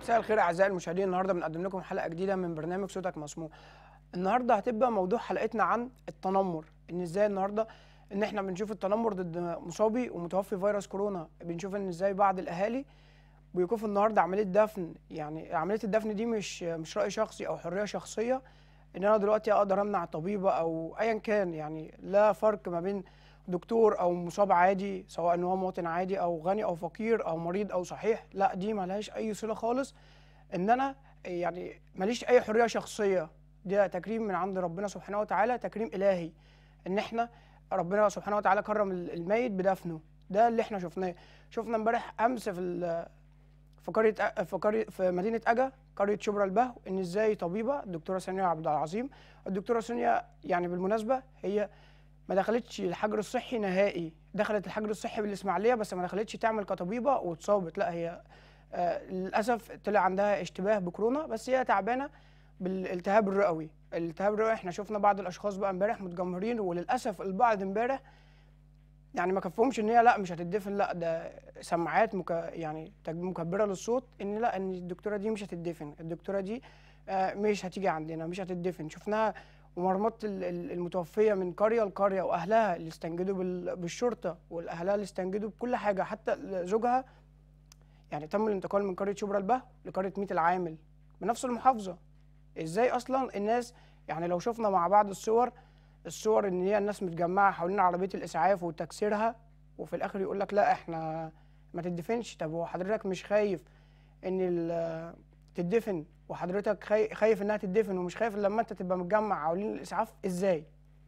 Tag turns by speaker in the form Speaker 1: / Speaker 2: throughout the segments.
Speaker 1: مساء الخير اعزائي المشاهدين النهارده بنقدم لكم حلقه جديده من برنامج صوتك مسموع النهارده هتبقى موضوع حلقتنا عن التنمر ان ازاي النهارده ان احنا بنشوف التنمر ضد مصابي ومتوفي فيروس كورونا بنشوف ان ازاي بعض الاهالي بيوقفوا النهارده عمليه دفن يعني عمليه الدفن دي مش مش راي شخصي او حريه شخصيه ان انا دلوقتي اقدر امنع طبيبه او ايا كان يعني لا فرق ما بين دكتور او مصاب عادي سواء ان هو مواطن عادي او غني او فقير او مريض او صحيح لا دي ملهاش اي صله خالص ان انا يعني ماليش اي حريه شخصيه ده تكريم من عند ربنا سبحانه وتعالى تكريم الهي ان احنا ربنا سبحانه وتعالى كرم الميت بدفنه ده اللي احنا شفناه شفنا امبارح امس في ال- في قريه أ- في قريه في مدينه اجا قريه شبرا البهو ان ازاي طبيبه الدكتوره سونيا عبد العظيم الدكتوره سونيا يعني بالمناسبه هي ما دخلتش الحجر الصحي نهائي دخلت الحجر الصحي بالاسماعيليه بس ما دخلتش تعمل كطبيبه واتصابت لا هي آه للاسف طلع عندها اشتباه بكورونا بس هي تعبانه بالالتهاب الرئوي الالتهاب الرئوي احنا شفنا بعض الاشخاص بقى امبارح متجمهرين وللاسف البعض امبارح يعني ما كفهمش ان هي لا مش هتدفن لا ده سماعات مك... يعني تج- مكبره للصوت ان لا ان الدكتوره دي مش هتدفن الدكتوره دي آه، مش هتيجي عندنا مش هتدفن شفناها ومرمطة ال- ال- المتوفيه من قريه لقريه واهلها اللي استنجدوا بال... بالشرطه والاهلها اللي استنجدوا بكل حاجه حتى زوجها يعني تم الانتقال من قريه شبرا البهو لقريه ميت العامل بنفس المحافظه ازاي اصلا الناس يعني لو شفنا مع بعض الصور الصور ان هي الناس متجمعه حوالين عربيه الاسعاف وتكسيرها وفي الاخر يقول لك لا احنا ما تدفنش طب هو حضرتك مش خايف ان ال- تدفن وحضرتك خاي- خايف انها تدفن ومش خايف إلا لما انت تبقى متجمع حوالين الاسعاف ازاي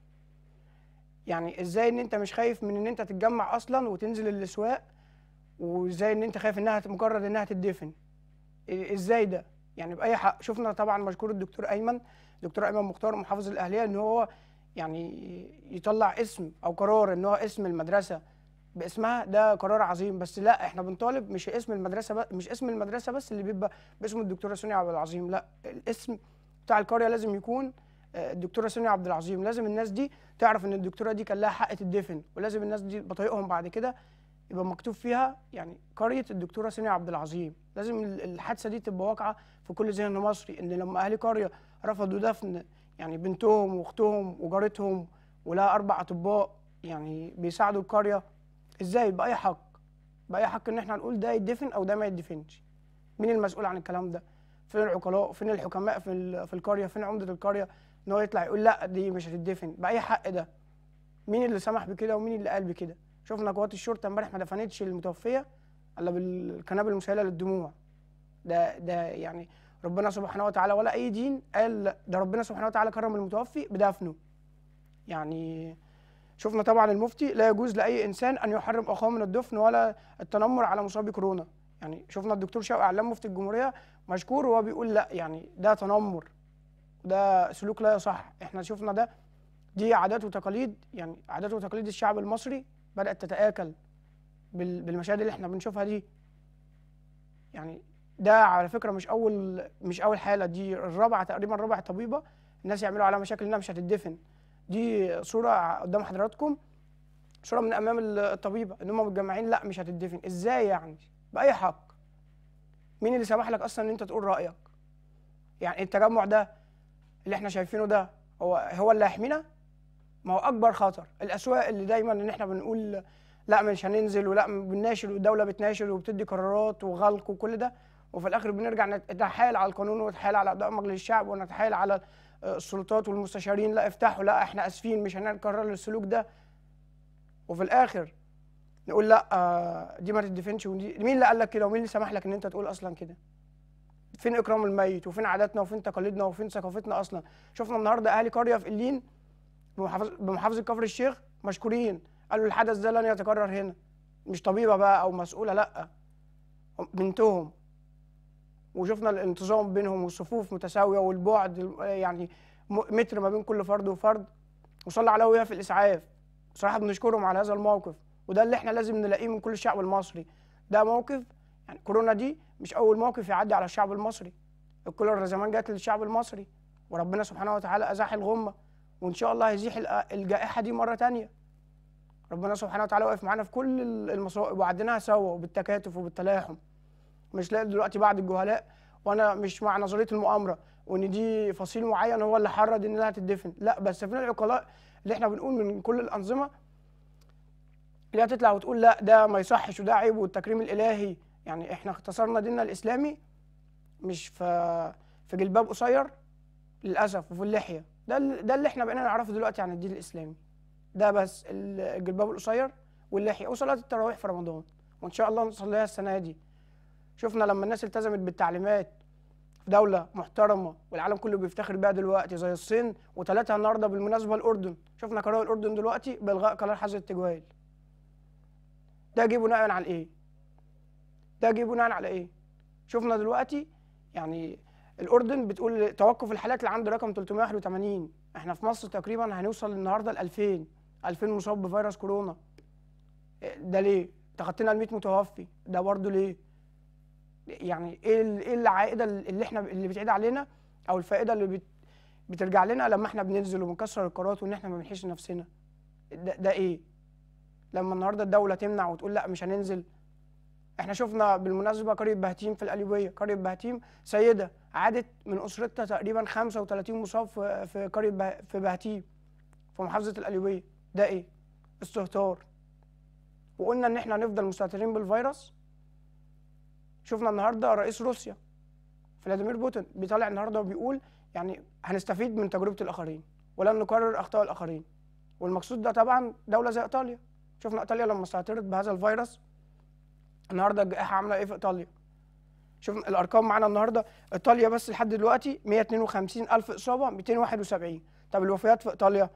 Speaker 1: يعني ازاي ان انت مش خايف من ان انت تتجمع اصلا وتنزل الاسواق وازاي ان انت خايف انها مجرد انها تدفن إيه- ازاي ده يعني باي حق شفنا طبعا مشكور الدكتور ايمن دكتور ايمن مختار محافظ الاهليه ان هو يعني يطلع اسم او قرار ان هو اسم المدرسه باسمها ده قرار عظيم بس لا احنا بنطالب مش اسم المدرسه بس مش اسم المدرسه بس اللي بيبقى باسم الدكتوره سونيا عبد العظيم لا الاسم بتاع القريه لازم يكون آه، الدكتوره سونيا عبد العظيم لازم الناس دي تعرف ان الدكتوره دي كان لها حق تدفن ولازم الناس دي بطايقهم بعد كده يبقى مكتوب فيها يعني قريه الدكتوره سونيا عبد العظيم لازم ال- الحادثه دي تبقى واقعه في كل ذهن مصري ان لما اهالي قريه رفضوا دفن يعني بنتهم واختهم وجارتهم ولها اربع اطباء يعني بيساعدوا القريه ازاي باي حق باي حق ان احنا نقول ده يدفن او ده ما يدفنش مين المسؤول عن الكلام ده فين العقلاء فين الحكماء في ال- في القريه فين عمده القريه ان هو يطلع يقول لا دي مش هتدفن باي حق ده مين اللي سمح بكده ومين اللي قال بكده شفنا قوات الشرطه امبارح ما دفنتش المتوفيه الا بالقنابل المسيله للدموع ده ده يعني ربنا سبحانه وتعالى ولا اي دين قال لا، ده ربنا سبحانه وتعالى كرم المتوفي بدفنه يعني شفنا طبعا المفتي لا يجوز لاي انسان ان يحرم اخاه من الدفن ولا التنمر على مصابي كورونا يعني شفنا الدكتور شوقي علام مفتي الجمهوريه مشكور وهو بيقول لا يعني ده تنمر ده سلوك لا يصح احنا شفنا ده دي عادات وتقاليد يعني عادات وتقاليد الشعب المصري بدات تتاكل بال- بالمشاهد اللي احنا بنشوفها دي يعني ده على فكره مش اول مش اول حاله دي الرابعه تقريبا رابع طبيبه الناس يعملوا عليها مشاكل انها مش هتدفن دي صوره قدام حضراتكم صوره من امام الطبيبه ان هم متجمعين لا مش هتدفن ازاي يعني باي حق مين اللي سمح لك اصلا ان انت تقول رايك يعني التجمع ده اللي احنا شايفينه ده هو هو اللي هيحمينا ما هو اكبر خطر الاسواق اللي دايما ان احنا بنقول لا مش هننزل ولا بنناشر والدوله بتناشر وبتدي قرارات وغلق وكل ده وفي الاخر بنرجع نتحايل على القانون ونتحايل على اعضاء مجلس الشعب ونتحايل على آه، السلطات والمستشارين لا افتحوا لا احنا اسفين مش هنكرر السلوك ده وفي الاخر نقول لا آه، دي ما تدفنش ودي مين اللي قال لك كده ومين اللي سمح لك ان انت تقول اصلا كده فين اكرام الميت وفين عاداتنا وفين تقاليدنا وفين ثقافتنا اصلا شفنا النهارده اهالي قريه في قليل بمحافظه بمحافظه كفر الشيخ مشكورين قالوا الحدث ده لن يتكرر هنا مش طبيبه بقى او مسؤوله لا بنتهم وشفنا الانتظام بينهم والصفوف متساويه والبعد يعني م- متر ما بين كل فرد وفرد وصلى على وهي في الاسعاف بصراحه بنشكرهم على هذا الموقف وده اللي احنا لازم نلاقيه من كل الشعب المصري ده موقف يعني كورونا دي مش اول موقف يعدي على الشعب المصري الكولر زمان جات للشعب المصري وربنا سبحانه وتعالى ازاح الغمه وان شاء الله هيزيح الأ- الجائحه دي مره تانية ربنا سبحانه وتعالى واقف معانا في كل المصائب وعديناها سوا وبالتكاتف وبالتلاحم مش لاقي دلوقتي بعض الجهلاء وانا مش مع نظريه المؤامره وان دي فصيل معين هو اللي حرض انها تدفن لا بس فين العقلاء اللي احنا بنقول من كل الانظمه اللي هتطلع وتقول لا ده ما يصحش وده عيب والتكريم الالهي يعني احنا اختصرنا ديننا الاسلامي مش في في جلباب قصير للاسف وفي اللحيه ده ال- ده اللي احنا بقينا نعرفه دلوقتي عن الدين الاسلامي ده بس ال- الجلباب القصير واللحيه وصلاه التراويح في رمضان وان شاء الله نصليها السنه دي شفنا لما الناس التزمت بالتعليمات في دولة محترمة والعالم كله بيفتخر بيها دلوقتي زي الصين وثلاثة النهارده بالمناسبة الأردن شفنا قرار الأردن دلوقتي بإلغاء قرار حظر التجوال ده جه بناء على إيه؟ ده جه بناء على إيه؟ شفنا دلوقتي يعني الأردن بتقول توقف الحالات اللي عند رقم 381 احنا في مصر تقريبا هنوصل النهارده ل 2000 2000 مصاب بفيروس كورونا ده ليه؟ تخطينا ال 100 متوفي ده برضه ليه؟ يعني ايه ال- ايه العائده اللي احنا اللي بتعيد علينا او الفائده اللي بت بترجع لنا لما احنا بننزل وبنكسر القرارات وان احنا ما بنحيش نفسنا ده, ده ايه لما النهارده الدوله تمنع وتقول لا مش هننزل احنا شفنا بالمناسبه قريه بهتيم في القليوبيه قريه بهتيم سيده عادت من اسرتها تقريبا 35 مصاب في في قريه به- في بهتيم في محافظه القليوبيه ده ايه استهتار وقلنا ان احنا هنفضل مستهترين بالفيروس شفنا النهارده رئيس روسيا فلاديمير بوتين بيطلع النهارده وبيقول يعني هنستفيد من تجربه الاخرين ولن نكرر اخطاء الاخرين والمقصود ده طبعا دوله زي ايطاليا شفنا ايطاليا لما استهترت بهذا الفيروس النهارده الجائحه عامله ايه في ايطاليا شوفنا الارقام معانا النهارده ايطاليا بس لحد دلوقتي 152 الف اصابه 271 طب الوفيات في ايطاليا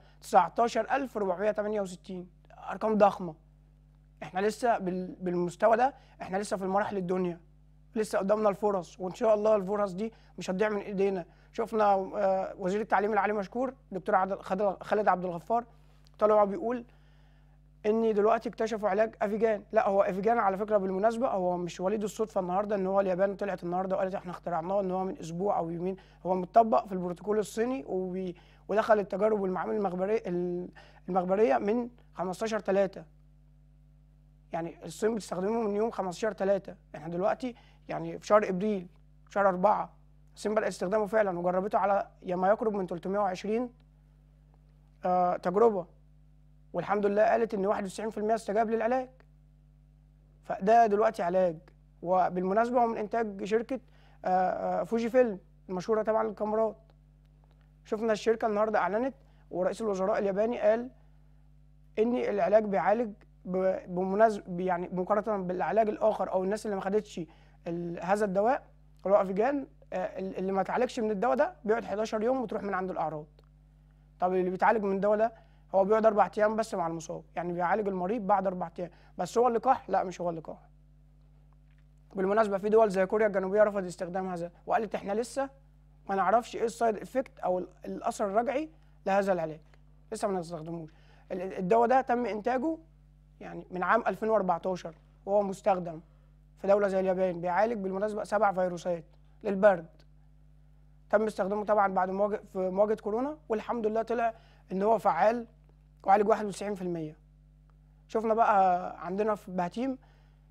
Speaker 1: 19468 ارقام ضخمه احنا لسه بال- بالمستوى ده احنا لسه في المراحل الدنيا لسه قدامنا الفرص وان شاء الله الفرص دي مش هتضيع من ايدينا شفنا آه، وزير التعليم العالي مشكور دكتور عادل- خالد- خالد عبد الغفار طلع بيقول ان دلوقتي اكتشفوا علاج افيجان لا هو افيجان على فكره بالمناسبه هو مش وليد الصدفه النهارده ان هو اليابان طلعت النهارده وقالت احنا اخترعناه ان هو من اسبوع او يومين هو متطبق في البروتوكول الصيني وبي ودخل التجارب والمعامل المخبريه المخبريه من 15 3 يعني الصين بتستخدمه من يوم 15 3 احنا دلوقتي يعني في شهر ابريل شهر 4 الصين بدات استخدامه فعلا وجربته على ما يقرب من 320 آه تجربه والحمد لله قالت ان 91% استجاب للعلاج فده دلوقتي علاج وبالمناسبه هو من انتاج شركه آه، آه، فوجي فيلم المشهوره طبعا للكاميرات شفنا الشركه النهارده اعلنت ورئيس الوزراء الياباني قال ان العلاج بيعالج ب- بمناسبه يعني مقارنه بالعلاج الاخر او الناس اللي ما خدتش ال- هذا الدواء اللي هو افيجان آه، اللي ما اتعالجش من الدواء ده بيقعد 11 يوم وتروح من عنده الاعراض طب اللي بيتعالج من الدواء ده هو بيقعد اربع ايام بس مع المصاب يعني بيعالج المريض بعد اربع ايام بس هو اللقاح لا مش هو اللقاح بالمناسبه في دول زي كوريا الجنوبيه رفضت استخدام هذا وقالت احنا لسه ما نعرفش ايه السايد افكت او ال- الاثر الرجعي لهذا العلاج لسه ما نستخدموش ال- ال- الدواء ده تم انتاجه يعني من عام 2014 وهو مستخدم في دوله زي اليابان بيعالج بالمناسبه سبع فيروسات للبرد تم استخدامه طبعا بعد مواجهه في مواجهه كورونا والحمد لله طلع ان هو فعال وعالج 91% شفنا بقى عندنا في بهتيم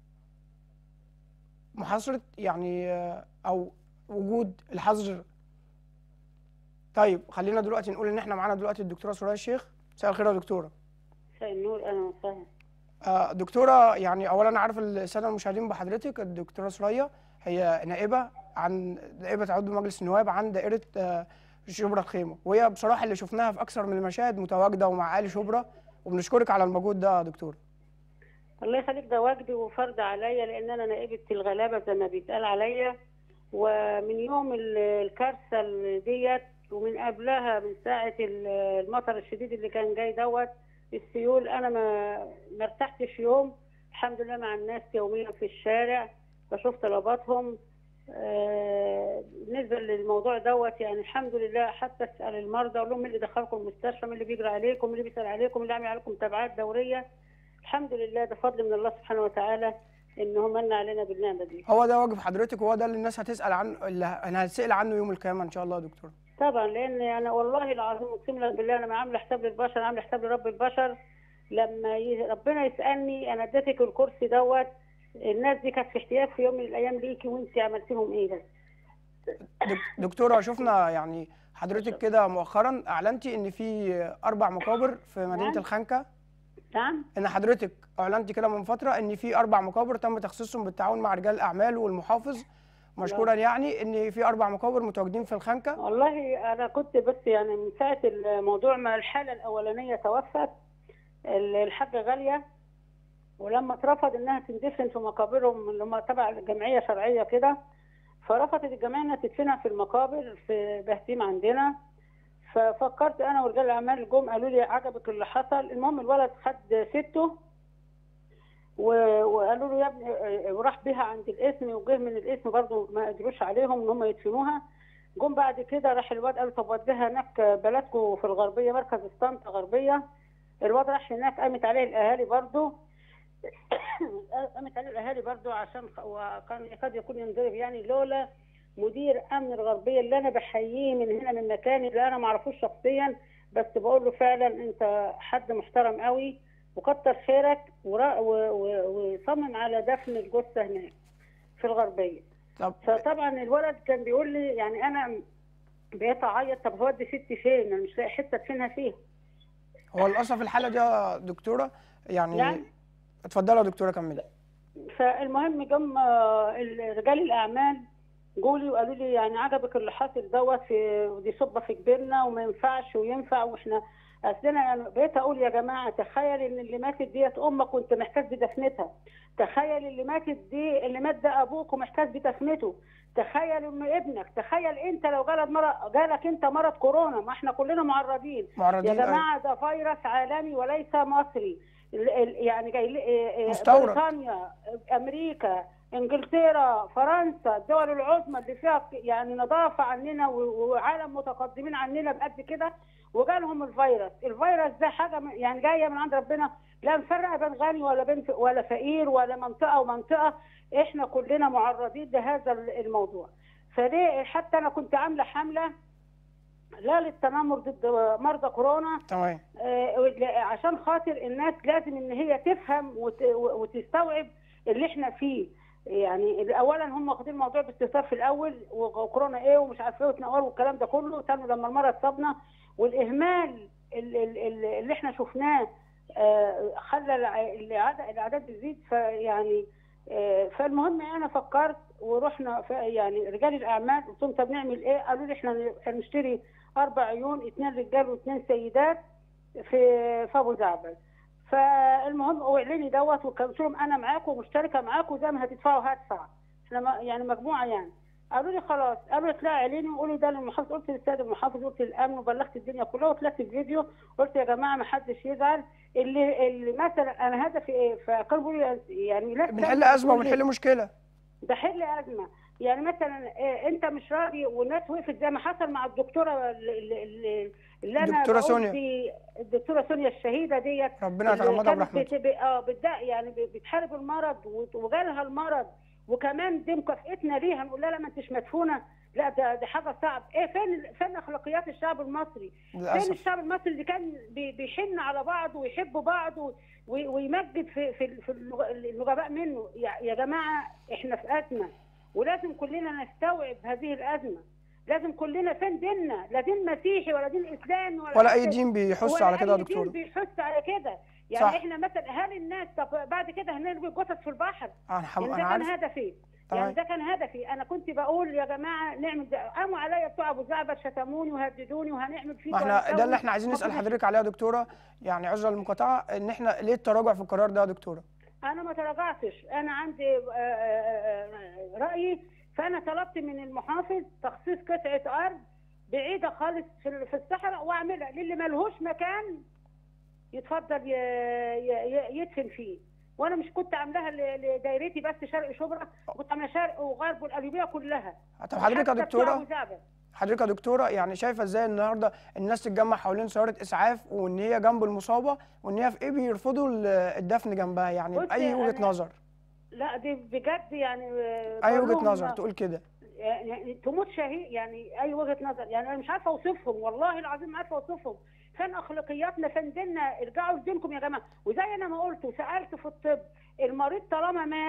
Speaker 1: محاصرة يعني آه، او وجود الحظر طيب خلينا دلوقتي نقول ان احنا معانا دلوقتي الدكتوره سوريا الشيخ مساء الخير يا دكتوره
Speaker 2: مساء النور اهلا وسهلا
Speaker 1: آه، دكتوره يعني اولا عارف الساده المشاهدين بحضرتك الدكتوره سوريا هي نائبه عن نائبه عضو مجلس النواب عن دائره آه، شبرا الخيمه وهي بصراحه اللي شفناها في اكثر من المشاهد متواجده ومع اهالي شبرا وبنشكرك على المجهود ده يا دكتوره
Speaker 2: الله يخليك ده واجبي وفرض عليا لان انا نائبه الغلابه زي ما بيتقال عليا ومن يوم ال- الكارثه اللي ديت ومن قبلها من ساعه ال- المطر الشديد اللي كان جاي دوت السيول انا ما ما ارتحتش يوم الحمد لله مع الناس يوميا في الشارع بشوف طلباتهم آه، بالنسبه للموضوع دوت يعني الحمد لله حتى اسال المرضى اقول لهم مين اللي دخلكم المستشفى مين اللي بيجري عليكم مين اللي بيسال عليكم مين اللي عامل عليكم متابعات دوريه الحمد لله ده فضل من الله سبحانه وتعالى ان هو من علينا بالنعمه دي
Speaker 1: هو ده واجب حضرتك وهو ده اللي الناس هتسال عنه اللي انا هتسال عنه يوم القيامه ان شاء الله يا دكتوره
Speaker 2: طبعا لان انا والله العظيم اقسم لك بالله انا ما عامله حساب للبشر عامله حساب لرب البشر لما ي... ربنا يسالني انا اديتك الكرسي دوت الناس دي كانت في احتياج في يوم من الايام ليكي وانت عملت لهم ايه بس
Speaker 1: دك- دكتوره شفنا يعني حضرتك كده مؤخرا اعلنتي ان في اربع مقابر في مدينه
Speaker 2: نعم.
Speaker 1: الخنكه
Speaker 2: نعم
Speaker 1: ان حضرتك اعلنتي كده من فتره ان في اربع مقابر تم تخصيصهم بالتعاون مع رجال الاعمال والمحافظ مشكورا يعني ان في اربع مقابر متواجدين في الخنكه
Speaker 2: والله انا كنت بس يعني من ساعه الموضوع ما الحاله الاولانيه توفت ال- الحاجه غاليه ولما اترفض انها تندفن في مقابرهم اللي هم تبع الجمعيه شرعيه كده فرفضت الجمعيه انها تدفنها في المقابر في بهتيم عندنا ففكرت انا ورجال الاعمال جم قالوا لي عجبك اللي حصل المهم الولد خد سته و- وقالوا له يا ابني اه، وراح بيها عند الاسم وجه من الاسم برضه ما قدروش عليهم ان هم يدفنوها جم بعد كده راح الواد قال طب وديها هناك بلدكم في الغربيه مركز اسطنطا غربيه الواد راح هناك قامت عليه الاهالي برضه قامت عليه الاهالي برضه عشان خ- وكان يكاد يكون ينضرب يعني لولا مدير امن الغربيه اللي انا بحييه من هنا من مكاني اللي انا ما اعرفوش شخصيا بس بقول له فعلا انت حد محترم قوي وكتر خيرك ورا- و- و- وصمم على دفن الجثه هناك في الغربيه
Speaker 1: طب
Speaker 2: فطبعا الولد كان بيقول لي يعني انا بقيت اعيط طب هودي ستي فين انا مش لاقي حته ادفنها فيها
Speaker 1: هو للاسف الحاله دي يا دكتوره يعني
Speaker 2: نعم.
Speaker 1: اتفضلي يا دكتوره كملي
Speaker 2: فالمهم جم آه، رجال الاعمال جولي وقالوا لي يعني عجبك اللي حاصل دوت في ودي صبه في كبيرنا وما ينفعش وينفع واحنا اصل انا يعني بقيت اقول يا جماعه تخيل ان اللي ماتت ديت امك وانت محتاج بدفنتها تخيل اللي ماتت دي اللي مات ده ابوك ومحتاج بدفنته تخيل ان ابنك تخيل انت لو جالك مرض جالك انت مرض كورونا ما احنا كلنا معرضين يا
Speaker 1: معرضين أيوة.
Speaker 2: جماعه ده فيروس عالمي وليس مصري ال- ال- يعني جاي ل- إيه إيه
Speaker 1: مستورد.
Speaker 2: بريطانيا امريكا انجلترا فرنسا الدول العظمى اللي فيها ك- يعني نظافه عننا و- وعالم متقدمين عننا بقد كده وجالهم الفيروس الفيروس ده حاجه من- يعني جايه من عند ربنا لا نفرق بين غني ولا بين ف- ولا فقير ولا منطقه ومنطقه احنا كلنا معرضين لهذا ال- الموضوع فليه حتى انا كنت عامله حمله لا للتنمر ضد مرضى كورونا
Speaker 1: تمام
Speaker 2: آه، عشان خاطر الناس لازم ان هي تفهم وت- وتستوعب اللي احنا فيه يعني اولا هم واخدين الموضوع باستهتار في الاول وكورونا ايه ومش عارف ايه وتنور والكلام ده كله ثاني لما المرض صابنا والاهمال ال- ال- ال- اللي احنا شفناه آه، خلى الع- العدد الاعداد تزيد فيعني آه، فالمهم انا فكرت ورحنا ف- يعني رجال الاعمال قلت لهم طب نعمل ايه؟ قالوا لي احنا هنشتري اربع عيون اثنين رجال واثنين سيدات في في ابو زعبل فالمهم اعلني دوت وقلت لهم انا معاكم ومشتركه معاكم زي ما هتدفعوا هدفع احنا ما- يعني مجموعه يعني قالوا لي خلاص قالوا لي اطلعي اعلني وقولي ده للمحافظ قلت للسيد المحافظ قلت للامن وبلغت الدنيا كلها وطلعت فيديو قلت يا جماعه ما حدش يزعل اللي اللي مثلا انا هدفي ايه فكانوا بيقولوا لي يعني لا
Speaker 1: بنحل ازمه وبنحل مشكله
Speaker 2: ده حل ازمه يعني مثلا إيه انت مش راضي والناس وقفت زي ما حصل مع الدكتوره اللي, اللي, اللي انا
Speaker 1: دكتورة
Speaker 2: بقول
Speaker 1: سونيا.
Speaker 2: في الدكتوره سونيا الشهيده ديت
Speaker 1: ربنا
Speaker 2: اللي
Speaker 1: يتغمدها
Speaker 2: كانت
Speaker 1: برحمته
Speaker 2: بت- ب- اه بتدا يعني ب- بتحارب المرض وت- وجالها المرض وكمان دي مكافئتنا ليها نقول لها لا ما انتش مدفونه لا ده ده حاجه صعب ايه فين فين اخلاقيات الشعب المصري فين
Speaker 1: للاسف
Speaker 2: الشعب المصري اللي كان بي- بيحن على بعض ويحب بعض و- وي- ويمجد في في في النج- النجباء منه يا يا جماعه احنا في ازمه ولازم كلنا نستوعب هذه الازمه لازم كلنا فين ديننا لا دين مسيحي ولا دين اسلامي ولا
Speaker 1: ولا
Speaker 2: حتى-
Speaker 1: اي دين بيحث
Speaker 2: ولا
Speaker 1: على كده يا
Speaker 2: أي دين
Speaker 1: دكتوره
Speaker 2: بيحث على كده يعني
Speaker 1: صح.
Speaker 2: احنا مثلا هل الناس طب بعد كده هنرمي جثث في البحر
Speaker 1: انا حم...
Speaker 2: يعني ده
Speaker 1: انا
Speaker 2: كان
Speaker 1: عارف
Speaker 2: هدفي
Speaker 1: تمام.
Speaker 2: يعني ده كان هدفي انا كنت بقول يا جماعه نعمل ده قاموا عليا بتوع ابو زعبل شتموني وهددوني وهنعمل فيك
Speaker 1: ما احنا
Speaker 2: وهنسوي.
Speaker 1: ده اللي احنا عايزين نسال
Speaker 2: ما كناش-
Speaker 1: حضرتك عليه يا دكتوره يعني عذرا للمقاطعه ان احنا ليه التراجع في القرار ده يا دكتوره
Speaker 2: انا ما تراجعتش انا عندي آه، آه، آه، رايي فانا طلبت من المحافظ تخصيص قطعه ارض بعيده خالص في في الصحراء واعملها للي ملهوش مكان يتفضل ي- ي- ي- يدفن فيه وانا مش كنت عاملاها ل- لدايرتي بس شرق شبرا كنت عاملاها شرق وغرب والقليوبيه كلها
Speaker 1: طب حضرتك يا
Speaker 2: حتى بتوع
Speaker 1: دكتوره
Speaker 2: أبو زعبل.
Speaker 1: حضرتك يا دكتوره يعني شايفه ازاي النهارده الناس تتجمع حوالين سياره اسعاف وان هي جنب المصابه وان هي في ايه بيرفضوا ال- الدفن جنبها يعني
Speaker 2: بص
Speaker 1: باي وجهه
Speaker 2: أنا-
Speaker 1: نظر
Speaker 2: لا دي بجد يعني آه،
Speaker 1: اي
Speaker 2: بقول
Speaker 1: وجهه
Speaker 2: لهم
Speaker 1: نظر تقول كده
Speaker 2: يعني تموت شهيد يعني اي وجهه نظر يعني انا مش عارفه اوصفهم والله العظيم ما عارفه اوصفهم فين اخلاقياتنا فين ديننا ارجعوا لدينكم يا جماعه وزي انا ما قلت وسالت في الطب المريض طالما مات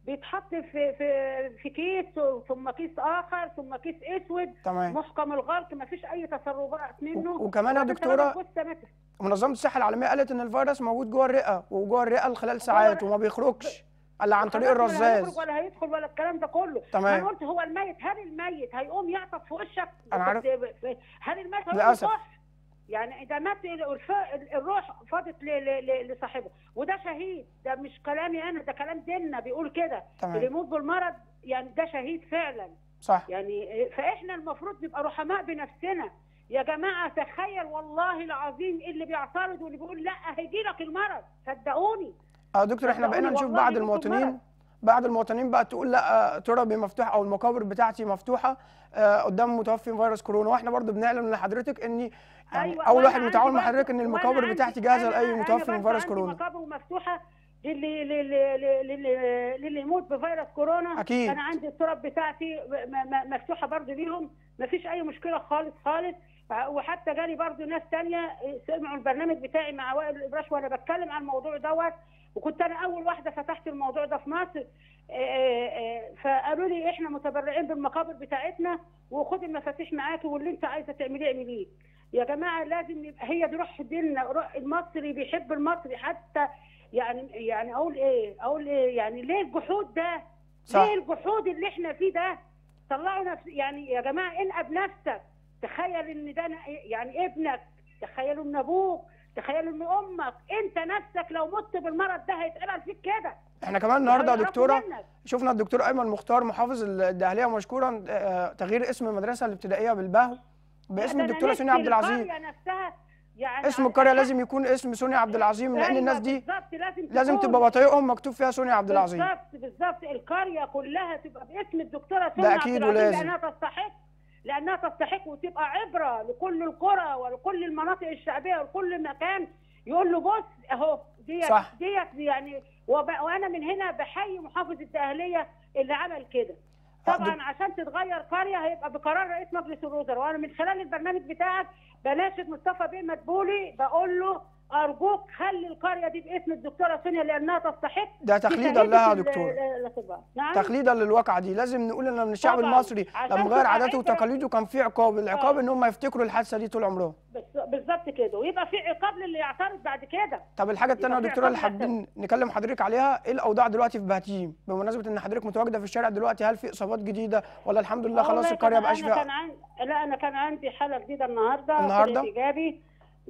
Speaker 2: بيتحط في في في كيس ثم كيس اخر ثم كيس اسود
Speaker 1: تمام
Speaker 2: محكم الغلق ما فيش اي تسربات منه
Speaker 1: و- وكمان يا
Speaker 2: وده
Speaker 1: دكتورة
Speaker 2: سبب جثة متر.
Speaker 1: منظمه الصحه العالميه قالت ان الفيروس موجود جوه الرئه وجوه الرئه خلال ساعات وما بيخرجش الا عن طريق
Speaker 2: خلاص ولا هيخرج
Speaker 1: الرذاذ
Speaker 2: ولا هيدخل ولا الكلام ده كله
Speaker 1: تمام.
Speaker 2: ما انا قلت هو الميت هل الميت هيقوم يعطف في وشك
Speaker 1: أنا عارف.
Speaker 2: هل الميت هيقوم
Speaker 1: للأسف.
Speaker 2: يصح يعني اذا مات الف- الروح فاضت ل- ل- ل- لصاحبه وده شهيد ده مش كلامي انا ده كلام ديننا بيقول كده
Speaker 1: تمام.
Speaker 2: اللي يموت بالمرض يعني ده شهيد فعلا
Speaker 1: صح
Speaker 2: يعني فاحنا المفروض نبقى رحماء بنفسنا يا جماعه تخيل والله العظيم اللي بيعترض واللي بيقول لا هيجي لك المرض صدقوني
Speaker 1: اه دكتور احنا
Speaker 2: صدقوني
Speaker 1: بقينا نشوف
Speaker 2: والله
Speaker 1: بعض
Speaker 2: يمكن
Speaker 1: المواطنين
Speaker 2: مرض.
Speaker 1: بعض المواطنين بقى تقول لا آه، ترابي مفتوح او المقابر بتاعتي مفتوحه آه، قدام متوفي من فيروس كورونا واحنا برضو بنعلن لحضرتك اني يعني
Speaker 2: أيوة،
Speaker 1: اول
Speaker 2: وأنا
Speaker 1: واحد
Speaker 2: عندي
Speaker 1: متعاون مع
Speaker 2: برضه-
Speaker 1: حضرتك ان
Speaker 2: وأنا
Speaker 1: المقابر
Speaker 2: عندي-
Speaker 1: بتاعتي جاهزه
Speaker 2: أنا-
Speaker 1: لاي
Speaker 2: أنا
Speaker 1: متوفي
Speaker 2: برضه
Speaker 1: من فيروس
Speaker 2: عندي
Speaker 1: كورونا
Speaker 2: مقابر مفتوحه للي للي للي, للي, للي يموت بفيروس كورونا
Speaker 1: أكيد.
Speaker 2: انا عندي التراب بتاعتي م- م- مفتوحه برضه ليهم ما فيش اي مشكله خالص خالص وحتى جالي برضه ناس تانية سمعوا البرنامج بتاعي مع وائل الابراش وانا بتكلم عن الموضوع دوت وكنت انا اول واحده فتحت الموضوع ده في مصر آه، آه، فقالوا لي احنا متبرعين بالمقابر بتاعتنا وخدي المفاتيح معاكي واللي انت عايزه تعمليه اعمليه يا جماعه لازم يبقى هي دي روح ديننا روح المصري بيحب المصري حتى يعني يعني اقول ايه اقول ايه يعني ليه الجحود ده
Speaker 1: صح.
Speaker 2: ليه الجحود اللي احنا فيه ده طلعوا نفس يعني يا جماعه انقب نفسك تخيل ان ده أنا- يعني ابنك تخيلوا ان ابوك تخيلوا ان امك انت نفسك لو مت بالمرض ده هيتعمل فيك كده
Speaker 1: احنا كمان النهارده يا
Speaker 2: هيعرفوا
Speaker 1: دكتوره
Speaker 2: منك.
Speaker 1: شفنا الدكتور ايمن مختار محافظ الدهليه مشكورا آه، تغيير اسم المدرسه الابتدائيه بالبهو باسم
Speaker 2: ده أنا
Speaker 1: الدكتوره
Speaker 2: نفسي
Speaker 1: سونيا عبد العزيز
Speaker 2: القرية نفسها يعني
Speaker 1: اسم
Speaker 2: على
Speaker 1: القريه
Speaker 2: الأقل-
Speaker 1: لازم يكون اسم سونيا عبد العظيم لان
Speaker 2: أيوة
Speaker 1: الناس دي
Speaker 2: بالظبط لازم
Speaker 1: لازم
Speaker 2: تكون.
Speaker 1: تبقى بطايقهم مكتوب فيها سونيا عبد العظيم
Speaker 2: بالظبط بالظبط القريه كلها تبقى باسم الدكتوره
Speaker 1: ده
Speaker 2: سونيا عبد
Speaker 1: أكيد
Speaker 2: العزيز
Speaker 1: ولازم.
Speaker 2: لانها تستحق لانها تستحق وتبقى عبره لكل القرى ولكل المناطق الشعبيه ولكل مكان يقول له بص اهو ديت
Speaker 1: صح.
Speaker 2: ديت يعني وب- وانا من هنا بحيي محافظ الدقهليه اللي عمل كده
Speaker 1: آه،
Speaker 2: طبعا عشان تتغير قريه هيبقى بقرار رئيس مجلس الوزراء وانا من خلال البرنامج بتاعك بناشد مصطفى بيه مدبولي بقول له ارجوك خلي القريه دي باسم الدكتوره سونيا لانها تستحق
Speaker 1: ده
Speaker 2: في
Speaker 1: تخليدا
Speaker 2: شهادة
Speaker 1: لها يا
Speaker 2: ال-
Speaker 1: دكتور
Speaker 2: ال- الأطباء. نعم
Speaker 1: تخليدا للواقعه دي لازم نقول ان من الشعب
Speaker 2: طبعاً.
Speaker 1: المصري
Speaker 2: عشان
Speaker 1: لما غير
Speaker 2: تبقى
Speaker 1: عاداته
Speaker 2: عبرة.
Speaker 1: وتقاليده كان في عقاب العقاب
Speaker 2: آه.
Speaker 1: ان هم يفتكروا الحادثه دي طول عمرهم
Speaker 2: بس- بالظبط كده ويبقى في عقاب للي يعترض بعد كده
Speaker 1: طب الحاجه الثانيه يا
Speaker 2: يبقى في
Speaker 1: دكتوره اللي
Speaker 2: عقاب
Speaker 1: حابين نكلم حضرتك عليها ايه الاوضاع دلوقتي في بهتيم بمناسبه ان حضرتك متواجده في الشارع دلوقتي هل في اصابات جديده ولا الحمد لله خلاص
Speaker 2: والله
Speaker 1: القريه
Speaker 2: كان-
Speaker 1: بقاش
Speaker 2: أنا
Speaker 1: فيها
Speaker 2: كان عن... لا انا كان عندي حاله جديده النهارده
Speaker 1: النهاردة؟
Speaker 2: طلعت ايجابي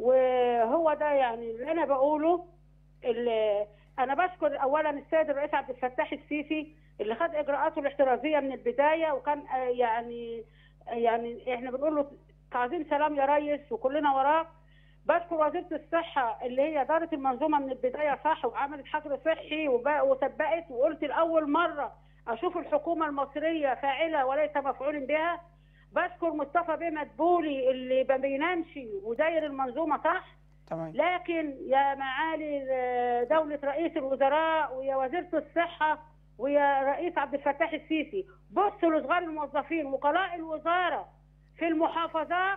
Speaker 2: وهو ده يعني اللي انا بقوله اللي انا بشكر اولا السيد الرئيس عبد الفتاح السيسي اللي خد اجراءاته الاحترازيه من البدايه وكان آه، يعني يعني احنا بنقول له تعظيم سلام يا ريس وكلنا وراك بشكر وزيره الصحه اللي هي دارت المنظومه من البدايه صح وعملت حجر صحي وب- وسبقت وقلت لاول مره اشوف الحكومه المصريه فاعله وليس مفعول بها بشكر مصطفى بيه مدبولي اللي ما بينامش وداير المنظومه صح
Speaker 1: تمام
Speaker 2: لكن يا معالي ال- دولة رئيس الوزراء ويا وزيرة الصحة ويا رئيس عبد الفتاح السيسي بصوا لصغار الموظفين وكلاء الوزارة في المحافظات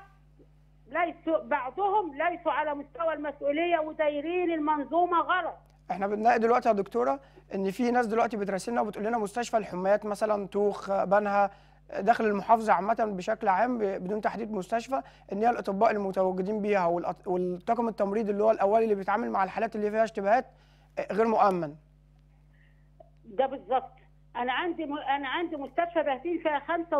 Speaker 2: ليسوا بعضهم ليسوا على مستوى المسؤولية ودايرين المنظومة غلط
Speaker 1: احنا بنلاقي دلوقتي يا دكتوره ان في ناس دلوقتي بتراسلنا وبتقول لنا مستشفى الحميات مثلا توخ بنها داخل المحافظه عامه بشكل عام ب- بدون تحديد مستشفى ان هي الاطباء المتواجدين بيها والأط- والطاقم التمريض اللي هو الاولي اللي بيتعامل مع الحالات اللي فيها اشتباهات اه، غير مؤمن
Speaker 2: ده بالظبط أنا عندي م... أنا عندي مستشفى بهتين فيها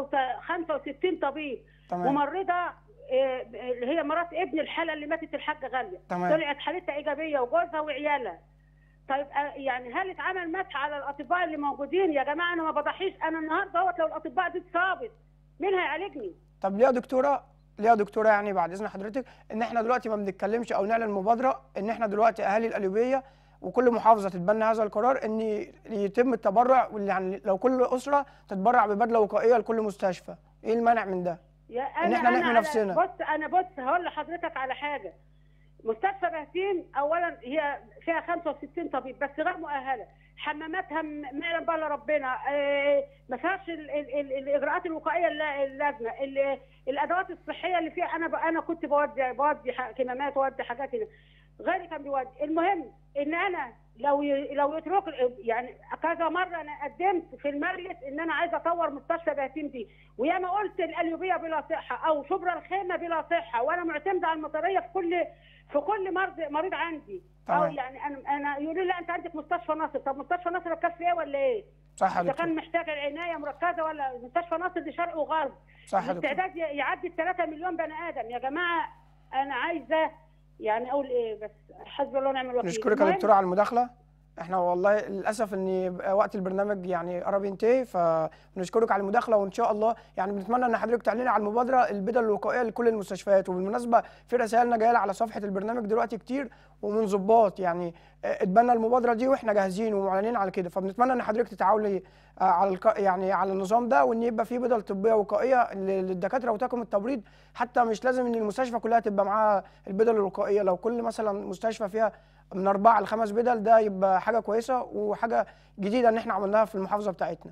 Speaker 2: 65 طبيب
Speaker 1: تمام
Speaker 2: ممرضه آه، اللي هي مرات ابن الحاله اللي ماتت الحاجه غاليه
Speaker 1: تمام.
Speaker 2: طلعت حالتها ايجابيه وجوزها وعيالها طيب آه، يعني هل اتعمل مسح على الاطباء اللي موجودين يا جماعه انا ما بضحيش انا النهارده اهوت لو الاطباء دي اتصابت مين هيعالجني؟
Speaker 1: طب ليه يا دكتوره ليه يا دكتوره يعني بعد اذن حضرتك ان احنا دلوقتي ما بنتكلمش او نعلن مبادره ان احنا دلوقتي اهالي القليوبيه وكل محافظه تتبنى هذا القرار ان يتم التبرع يعني لو كل اسره تتبرع ببدله وقائيه لكل مستشفى ايه المانع من ده
Speaker 2: يا
Speaker 1: إن إحنا نحمي
Speaker 2: على-
Speaker 1: نفسنا.
Speaker 2: بص انا بص هقول لحضرتك على حاجه مستشفى بهتين اولا هي فيها 65 طبيب بس غير مؤهله حماماتها م- ما يعلم بها الا ربنا آه، ما فيهاش ال- ال- ال- الاجراءات الوقائيه الل- اللازمه ال- الادوات الصحيه اللي فيها انا ب- انا كنت بودي بودي ح- كمامات بودي حاجات هنا غيري كان بيودي المهم ان انا لو ي... لو يترك يعني كذا مره انا قدمت في المجلس ان انا عايزه اطور مستشفى بهتيم دي وياما قلت القليوبيه بلا صحه او شبرا الخيمه بلا صحه وانا معتمده على المطريه في كل في كل مرض مريض عندي او
Speaker 1: تمام.
Speaker 2: يعني انا انا يقولوا لي لا انت عندك مستشفى ناصر طب مستشفى ناصر هتكفي ايه ولا ايه؟
Speaker 1: صح يا
Speaker 2: اذا
Speaker 1: دكتور
Speaker 2: كان محتاج العنايه مركزه ولا مستشفى ناصر دي شرق وغرب
Speaker 1: صح يا دكتور
Speaker 2: الاستعداد ي- يعدي ال 3 مليون بني ادم يا جماعه انا عايزه يعني اقول ايه بس حسبي الله ونعم الوكيل
Speaker 1: نشكرك يا
Speaker 2: المهم،
Speaker 1: دكتوره على المداخله احنا والله للاسف ان وقت البرنامج يعني قرب ينتهي فنشكرك على المداخله وان شاء الله يعني بنتمنى ان حضرتك تعلني على المبادره البدل الوقائيه لكل المستشفيات وبالمناسبه في رسائلنا جايه على صفحه البرنامج دلوقتي كتير ومن ضباط يعني اه، اتبنى المبادره دي واحنا جاهزين ومعلنين على كده فبنتمنى ان حضرتك تتعاوني اه، على الق... يعني على النظام ده وان يبقى في بدل طبيه وقائيه ل- للدكاتره وطاقم التمريض حتى مش لازم ان المستشفى كلها تبقى معاها البدل الوقائيه لو كل مثلا مستشفى فيها من اربعه لخمس بدل ده يبقى حاجه كويسه وحاجه جديده ان احنا عملناها في المحافظه بتاعتنا.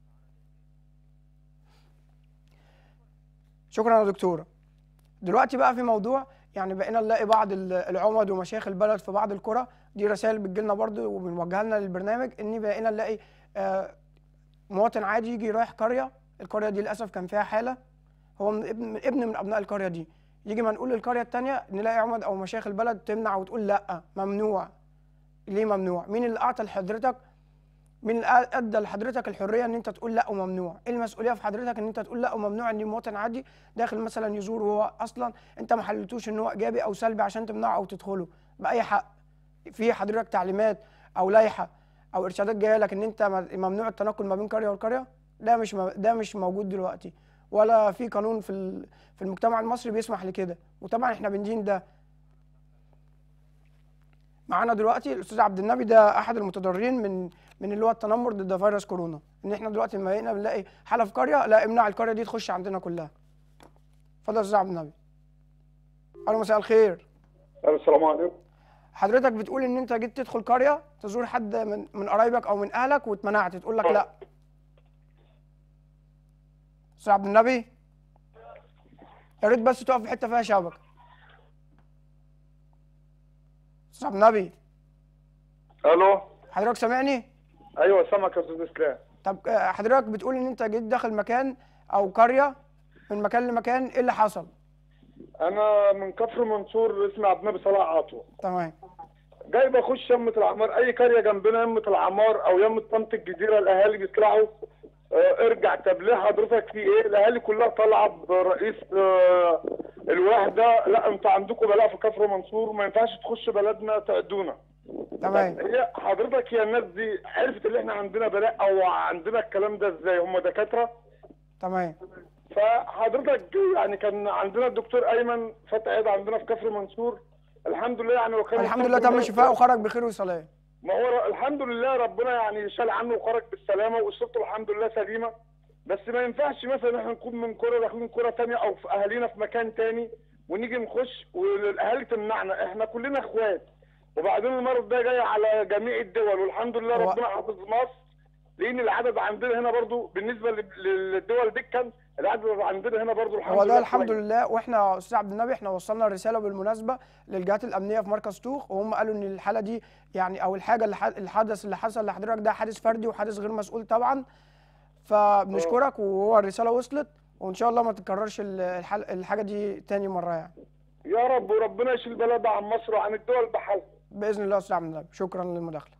Speaker 1: شكرا يا دكتوره. دلوقتي بقى في موضوع يعني بقينا نلاقي بعض ال- العمد ومشايخ البلد في بعض القرى دي رسائل بتجيلنا برضو وبنوجهها لنا للبرنامج ان بقينا نلاقي آه، مواطن عادي يجي رايح قريه القريه دي للاسف كان فيها حاله هو من ابن من ابن من ابناء القريه دي يجي ما نقول للقريه الثانيه نلاقي عمد او مشايخ البلد تمنع وتقول لا ممنوع ليه ممنوع مين اللي اعطى لحضرتك مين اللي ادى لحضرتك الحريه ان انت تقول لا وممنوع ايه المسؤوليه في حضرتك ان انت تقول لا وممنوع ان مواطن عادي داخل مثلا يزور وهو اصلا انت ما حللتوش ان هو ايجابي او سلبي عشان تمنعه او تدخله باي حق في حضرتك تعليمات او لائحه او ارشادات جايه لك ان انت م- ممنوع التنقل ما بين قريه والقريه ده مش م- ده مش موجود دلوقتي ولا في قانون في ال- في المجتمع المصري بيسمح لكده وطبعا احنا بندين ده معانا دلوقتي الاستاذ عبد النبي ده احد المتضررين من من اللي هو التنمر ضد فيروس كورونا ان احنا دلوقتي لما بقينا بنلاقي حاله في قريه لا امنع القريه دي تخش عندنا كلها اتفضل يا استاذ عبد النبي الو مساء الخير
Speaker 3: السلام عليكم
Speaker 1: حضرتك بتقول ان انت جيت تدخل قريه تزور حد من من قرايبك او من اهلك واتمنعت تقول لك لا استاذ عبد النبي يا ريت بس تقف في حته فيها شبكه استاذ عبد النبي
Speaker 3: الو
Speaker 1: حضرتك سامعني
Speaker 3: ايوه سامعك يا استاذ اسلام
Speaker 1: طب آه، حضرتك بتقول ان انت جيت داخل مكان او قريه من مكان لمكان ايه اللي حصل
Speaker 3: انا من كفر منصور اسمي عبد النبي صلاح عطوه
Speaker 1: تمام
Speaker 3: جاي بخش يمة العمار اي قريه جنبنا يمة العمار او يمة طنط الجزيره الاهالي بيطلعوا آه، ارجع طب ليه حضرتك في ايه الاهالي كلها طالعه برئيس آه، الوحده لا انتوا عندكم بلاء في كفر منصور ما ينفعش تخش بلدنا تعدونا
Speaker 1: تمام
Speaker 3: هي حضرتك هي الناس دي عرفت ان احنا عندنا بلاء او عندنا الكلام ده ازاي هم دكاتره
Speaker 1: تمام
Speaker 3: فحضرتك يعني كان عندنا الدكتور ايمن فتح عياده عندنا في كفر منصور الحمد لله يعني وكان
Speaker 1: الحمد لله تم شفاء وخرج بخير وسلام
Speaker 3: ما هو الحمد لله ربنا يعني شال عنه وخرج بالسلامه واسرته الحمد لله سليمه بس ما ينفعش مثلا احنا نكون من كوره داخلين كوره تانية او في اهالينا في مكان تاني ونيجي نخش والاهالي تمنعنا احنا كلنا اخوات وبعدين المرض ده جاي على جميع الدول والحمد لله
Speaker 1: هو-
Speaker 3: ربنا حافظ مصر لان العدد عندنا هنا برضو بالنسبه لل- للدول دي كان العدد عندنا هنا برضو الحمد
Speaker 1: هو
Speaker 3: لله
Speaker 1: ده الحمد
Speaker 3: كويس.
Speaker 1: لله واحنا يا استاذ عبد النبي احنا وصلنا الرساله بالمناسبه للجهات الامنيه في مركز طوخ وهم قالوا ان الحاله دي يعني او الحاجه اللي ح- الحدث اللي حصل لحضرتك ده حادث فردي وحادث غير مسؤول طبعا فبنشكرك وهو الرساله وصلت وان شاء الله ما تتكررش ال- الحل- الحاجه دي تاني مره يعني
Speaker 3: يا رب وربنا يشيل بلد عن مصر وعن الدول بحالها
Speaker 1: باذن الله يا استاذ عبد النبي شكرا للمداخله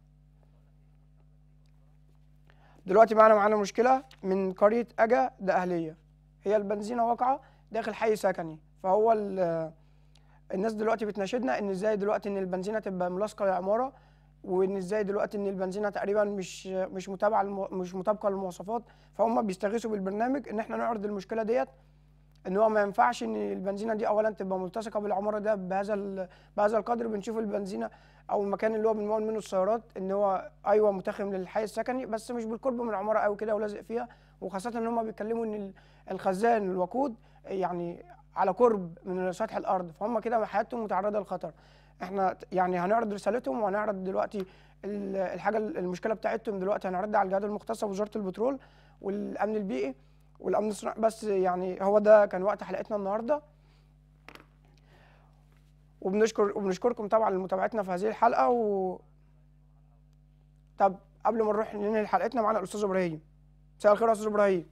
Speaker 1: دلوقتي معانا معانا مشكله من قريه اجا ده اهليه هي البنزينه واقعه داخل حي سكني فهو ال- الناس دلوقتي بتناشدنا ان ازاي دلوقتي ان البنزينه تبقى ملاصقه للعماره وان ازاي دلوقتي ان البنزينه تقريبا مش مش متابعه للمو- مش مطابقه للمواصفات فهم بيستغيثوا بالبرنامج ان احنا نعرض المشكله ديت ان هو ما ينفعش ان البنزينه دي اولا تبقى ملتصقه بالعماره ده بهذا ال- بهذا القدر بنشوف البنزينه او المكان اللي هو بنمول منه السيارات ان هو ايوه متخم للحي السكني بس مش بالقرب من العماره قوي كده ولازق فيها وخاصه ان هم بيتكلموا ان ال- الخزان الوقود يعني على قرب من سطح الارض فهم كده حياتهم متعرضه للخطر احنا ت- يعني هنعرض رسالتهم وهنعرض دلوقتي ال- الحاجه المشكله بتاعتهم دلوقتي هنعرضها على الجهات المختصه وزاره البترول والامن البيئي والامن الصناعي بس يعني هو ده كان وقت حلقتنا النهارده وبنشكر وبنشكركم طبعا لمتابعتنا في هذه الحلقه و طب قبل ما نروح ننهي حلقتنا معانا الاستاذ ابراهيم مساء الخير يا استاذ ابراهيم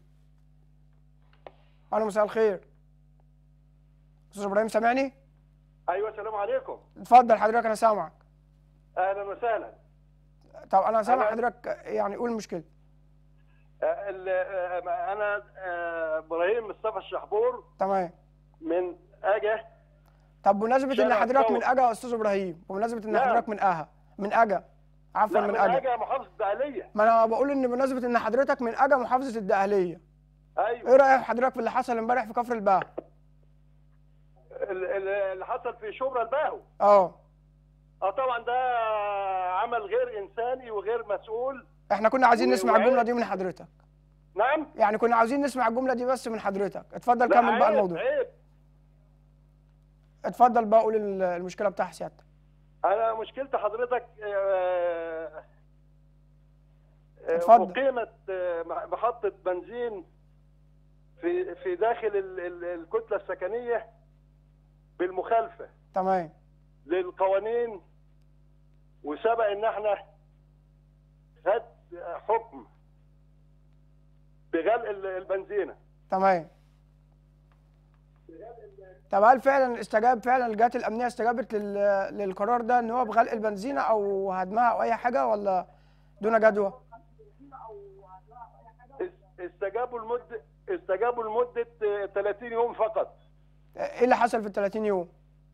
Speaker 1: الو مساء الخير استاذ ابراهيم سامعني
Speaker 4: ايوه السلام عليكم
Speaker 1: اتفضل حضرتك انا سامعك
Speaker 4: اهلا وسهلا
Speaker 1: طب انا سامع
Speaker 4: أنا-
Speaker 1: حضرتك يعني قول المشكله
Speaker 4: آه، ال- آه، انا آه، ابراهيم مصطفى الشحبور
Speaker 1: تمام
Speaker 4: من اجا
Speaker 1: طب بمناسبه ان
Speaker 4: شارع
Speaker 1: حضرتك من
Speaker 4: الثورة.
Speaker 1: اجا يا استاذ ابراهيم بمناسبه ان
Speaker 4: نعم.
Speaker 1: حضرتك من اها من اجا عفوا
Speaker 4: لا
Speaker 1: من
Speaker 4: من
Speaker 1: اجا
Speaker 4: اجا محافظه الدقهليه
Speaker 1: ما انا بقول ان بمناسبه ان حضرتك من اجا محافظه الدقهليه
Speaker 4: ايوه
Speaker 1: ايه رايك حضرتك في اللي حصل امبارح في كفر الباء
Speaker 4: ال- ال- اللي حصل في شبرا الباهو
Speaker 1: اه
Speaker 4: اه طبعا ده عمل غير انساني وغير مسؤول
Speaker 1: احنا كنا عايزين
Speaker 4: و-
Speaker 1: نسمع
Speaker 4: وعيب.
Speaker 1: الجمله دي من حضرتك
Speaker 4: نعم
Speaker 1: يعني كنا عاوزين نسمع الجمله دي بس من حضرتك اتفضل
Speaker 4: لا،
Speaker 1: كمل بقى
Speaker 4: عيب-
Speaker 1: الموضوع
Speaker 4: عيب
Speaker 1: اتفضل بقى قول ال- المشكله بتاع سيادتك
Speaker 4: انا مشكلة حضرتك آه، آه،
Speaker 1: اتفضل.
Speaker 4: أقيمت آه، محطة بنزين في في داخل ال- ال- الكتلة السكنية بالمخالفة
Speaker 1: تمام
Speaker 4: للقوانين وسبق ان احنا خد حكم بغلق ال- البنزينة
Speaker 1: تمام طب هل فعلا استجاب فعلا الجهات الامنيه استجابت لل... للقرار ده ان هو بغلق البنزينه او هدمها او اي حاجه ولا دون جدوى
Speaker 4: اس- استجابوا لمدة استجابوا لمدة آه، 30 يوم فقط
Speaker 1: ايه اللي حصل في ال 30 يوم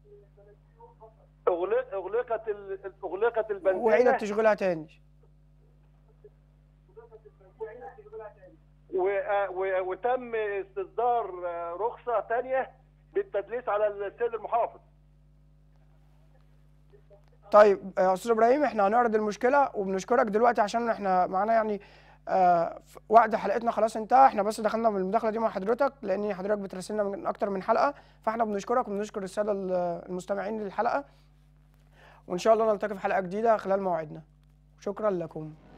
Speaker 4: أغلق أغلقت ال- أغلقت البنزينة
Speaker 1: وعيدت تشغيلها تاني
Speaker 4: و- و- وتم استصدار رخصة تانية بالتدليس على السيد المحافظ
Speaker 1: طيب يا استاذ ابراهيم احنا هنعرض المشكله وبنشكرك دلوقتي عشان احنا معانا يعني آه ف- وقت حلقتنا خلاص انتهى احنا بس دخلنا من المداخله دي مع حضرتك لان حضرتك بتراسلنا من اكتر من حلقه فاحنا بنشكرك وبنشكر الساده ال- المستمعين للحلقه وان شاء الله نلتقي في حلقه جديده خلال موعدنا شكرا لكم